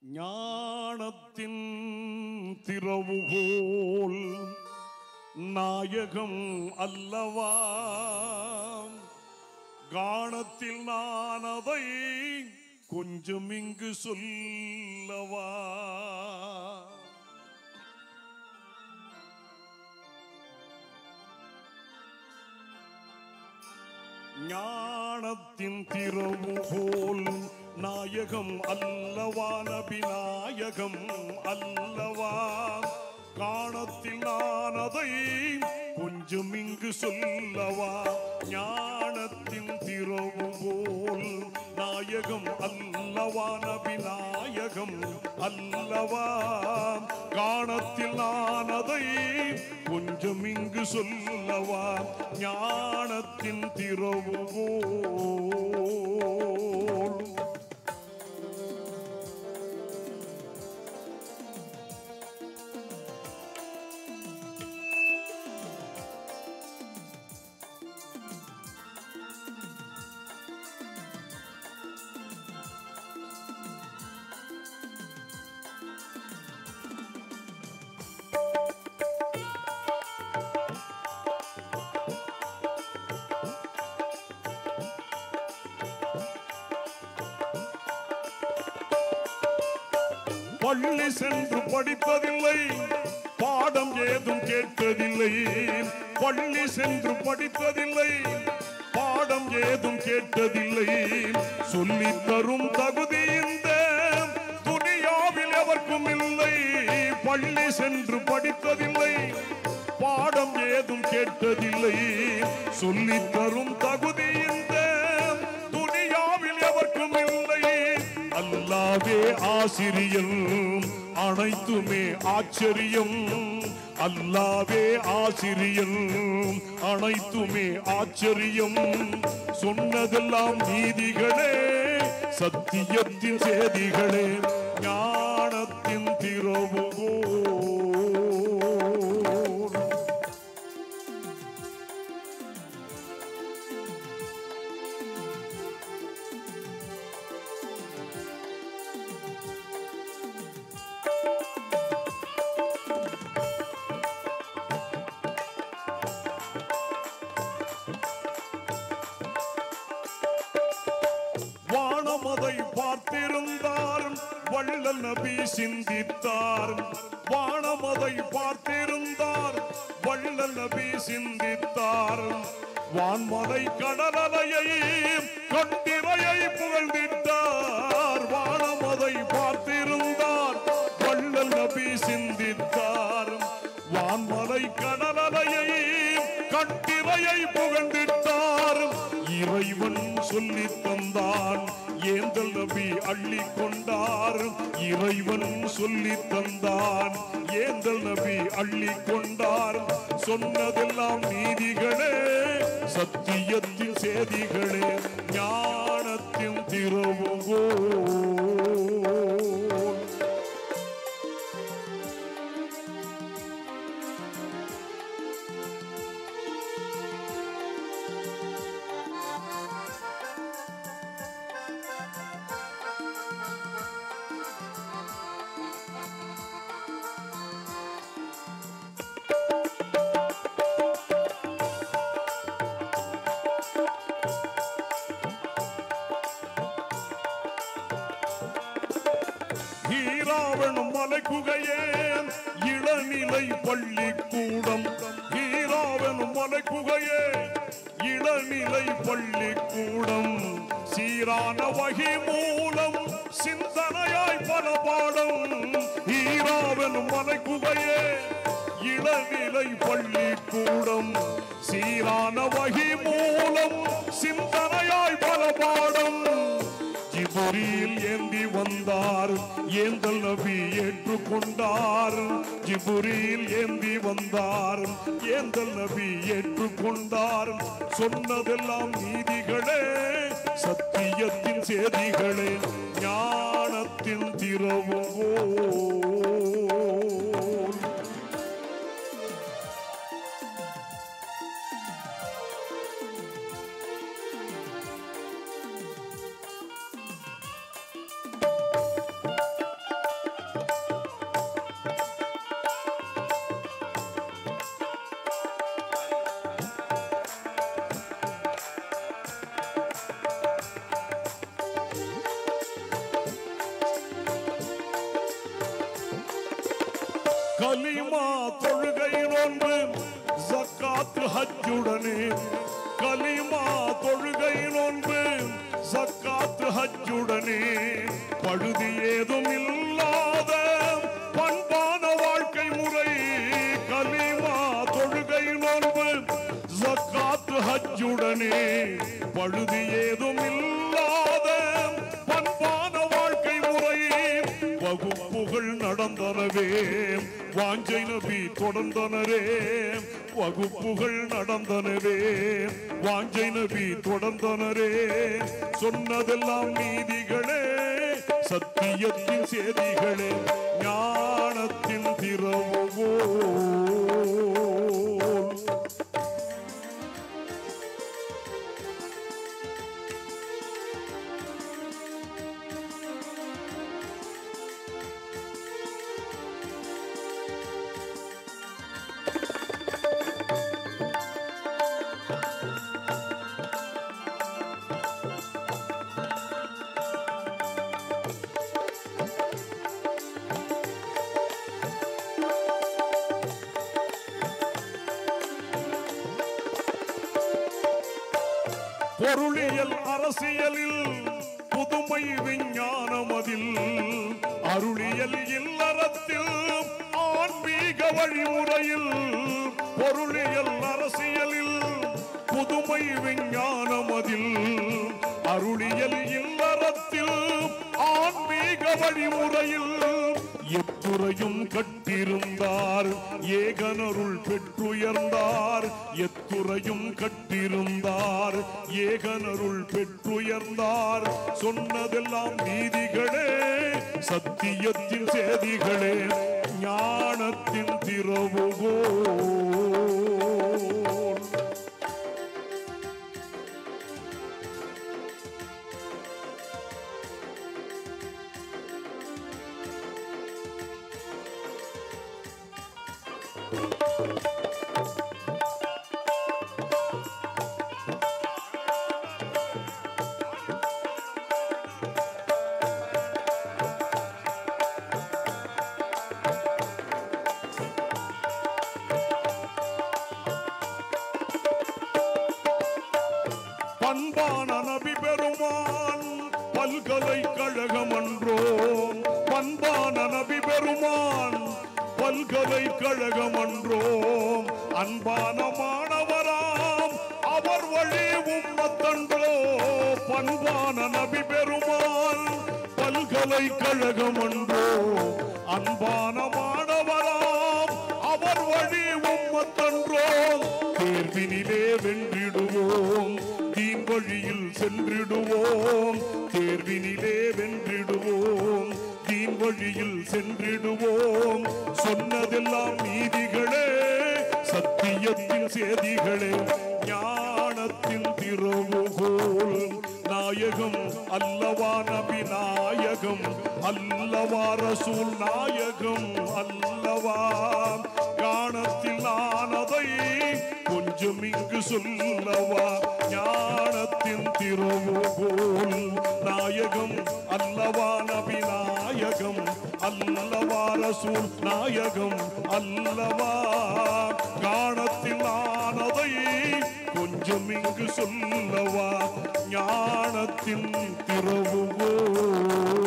ஞானத்தின் திறவுகோல் நாயகம் அல்லவா காணத்தில் நான் அதை கொஞ்சம் இங்கு சொல்லவா ஞானத்தின் திறவுகோல் நாயகம் அல்லவா நபிநாயகம் அல்லவா காணத்தில் நான் அதை கொஞ்சம் இங்கு சொல்லவா ஞானத்தின் திறவுகோல் நாயகம் அல்லவா நபிநாயகம் அல்லவா காணத்தில் நான் அதை கொஞ்சம் இங்கு சொல்லவா ஞானத்தின் திறவுகோல் பள்ளி சென்று படிப்பதில்லை பாடம் ஏதும் கேட்பதில்லை பள்ளி சென்று படித்ததில்லை பாடம் ஏதும் கேட்டதில்லை சொல்லி தரும் தகுதி இந்த துனியாவில் எவர்க்கும் இல்லை பள்ளி சென்று படித்ததில்லை பாடம் ஏதும் கேட்டதில்லை சொல்லி தரும் தகுதி இந்த துனியாவில் எவர்க்கும் இல்லை அல்லாவே ஆசிரியர் அனைத்துமே ஆச்சரியம் அல்லாவே ஆசிரியர் அனைத்துமே ஆச்சரியம் சொன்னதெல்லாம் நீதிகளே சத்தியத்தின் செய்திகளே ஞானத்தின் திறவுகோல் வானமதை பார்த்திருந்தார் வள்ளல் நபி சிந்தித்தார் வானமதை பார்த்திருந்தார் வள்ளல் நபி சிந்தித்தார் வான்மலை கடலலையை கண்டிரையை புகழ்ந்திட்டார் வானமதை பார்த்திருந்தார் வள்ளல் நபி சிந்தித்தார் வான்மலை கடலலையை கண்டிரையை புகழ்ந்திட்டார் இறைவன் சொல்லி தந்தான் ஏந்தல் நபி அள்ளி கொண்டார் இறைவன் சொல்லி தந்தான் ஏந்தல் நபி அள்ளி கொண்டார் சொன்னதெல்லாம் நீதிகளே சத்தியத்தின் சேதிகளே ஞானத்தின் திறவுகோல் ஈராவணம் மலைக்குகையே இளநிலை பள்ளிக்கூடம் ஈராவணம் மலைக்குகையே இளநிலை பள்ளிக்கூடம் சீரான வகை மூலம் சிந்தனையாய் பல பாடம் ஈராவணம் மலைக்குகையே இளநிலை பள்ளிக்கூடம் சீரான வகை மூலம் சிந்தனையாய் பல பாடம் ஜிபுரியில் ஏந்தி வந்தார் ஏந்தல் நபி ஏற்றுக்கொண்டார் ஜிபுரியில் ஏந்தி வந்தார் ஏந்தல் நபி ஏற்றுக்கொண்டார் சொன்னதெல்லாம் நீதிகளே சத்தியத்தின் செய்திகளே ஞானத்தின் திறவுகோல் கலிமா தொழுகை நோன்பு ஜக்காத்து ஹஜ்ஜுடனே கலிமா தொழுகை நோன்பு ஜக்காத்து ஹஜ்ஜுடனே பழுது ஏதும் இல்லாத பண்பான வாழ்க்கை முறை கலிமா தொழுகை நோன்பு ஜக்காத்து ஹஜ்ஜுடனே பழுது ஏதும் இல்லாத பண்பான வாழ்க்கை முறை வகுப்புகள் நடந்தனவே வாஞ்சை நபி தொடர்ந்தனரே வகுப்புகள் நடந்தனவே வாஞ்சை நபி தொடர்ந்தனரே சொன்னதெல்லாம் நீதிகளே சத்தியத்தின் செய்திகளே ஞானத்தின் திறவுகோல் பொருளியல் அரசியலில் புதுமை விஞ்ஞானமதில் அருளியல் இல்லறத்தில் ஆன்மீக வழிமுறையில் பொருளியல் அரசியலில் புதுமை விஞ்ஞானமதில் அருளியல் இல்லறத்தில் ஆன்மீக வழிமுறையில் எத்துறையும் கட்டிருந்தார் ஏகனருள் பெற்றுயர்ந்தார் எத்துறையும் கட்டிருந்தார் ஏகனருள் பெற்றுயர்ந்தார் சொன்னதெல்லாம் நீதிகளே சத்தியத்தின் செய்திகளே ஞானத்தின் திறவுகோல் பண்பான நபி பெருமான் பல்கலைக்கழகம் அன்றோம் பண்பான நபி பெருமான் பல்கலைக்கழகம் அன்றோம் அன்பான மாணவராம் அவர் வழி உம்மத்தன்றோ பண்பான நபி பெருமான் பல்கலைக்கழகம் அன்றோ அன்பான மாணவராம் அவர் வழி உம்மத்தன்றோ தேர்வினிலே வென்றிடுவோம் தீன் வழியில் சென்றிடுவோம் தேர்வினிலே வென்றிடுவோம் தீன் வழியில் சென்றிடுவோம் சொன்னதெல்லாம் நீதிகளே சத்தியத்தின் செய்திகளே ஞானத்தின் திறவுகோல் நாயகம் அல்லவா நபி நாயகம் அல்லவா ரசூல் நாயகம் அல்லவா காணத்தில் ஆனதை கொஞ்சம் இங்கு சொல்லவா ஞானத்தின் திறவுகோல் நாயகம் அல்லவா நபி நாயகம் அல்லவா ரசூல் நாயகம் அல்லவா காணத்தில் ஆனதை கொஞ்சம் இங்கு சொல்லவா ஞானத்தின் திறவுகோல்